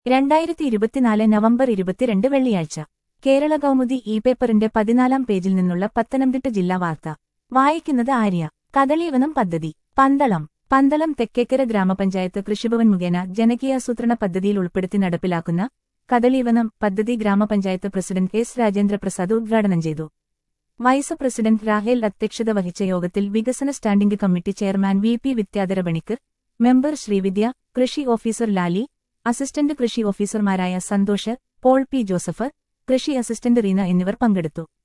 രണ്ടായിരത്തി ഇരുപത്തിനാല് നവംബർ ഇരുപത്തിരണ്ട് വെള്ളിയാഴ്ച കേരള കൗമുദി ഇ പേപ്പറിന്റെ പതിനാലാം പേജിൽ നിന്നുള്ള പത്തനംതിട്ട ജില്ലാ വാർത്ത വായിക്കുന്നത് ആര്യ കദളീവനം പദ്ധതി പന്തളം പന്തളം തെക്കേക്കര ഗ്രാമപഞ്ചായത്ത് കൃഷിഭവൻ മുഖേന ജനകീയാസൂത്രണ പദ്ധതിയിൽ ഉൾപ്പെടുത്തി നടപ്പിലാക്കുന്ന കദളീവനം പദ്ധതി ഗ്രാമപഞ്ചായത്ത് പ്രസിഡന്റ് എസ് രാജേന്ദ്രപ്രസാദ് ഉദ്ഘാടനം ചെയ്തു വൈസ് പ്രസിഡന്റ് രാഹേൽ അധ്യക്ഷത വഹിച്ച യോഗത്തിൽ വികസന standing committee chairman V P Vidyadhara Panicker member Sreevidya കൃഷി ഓഫീസർ ലാലി അസിസ്റ്റന്റ് കൃഷി ഓഫീസർമാരായ സന്തോഷ് പോൾ പി ജോസഫ് കൃഷി അസിസ്റ്റന്റ് റീന എന്നിവർ പങ്കെടുത്തു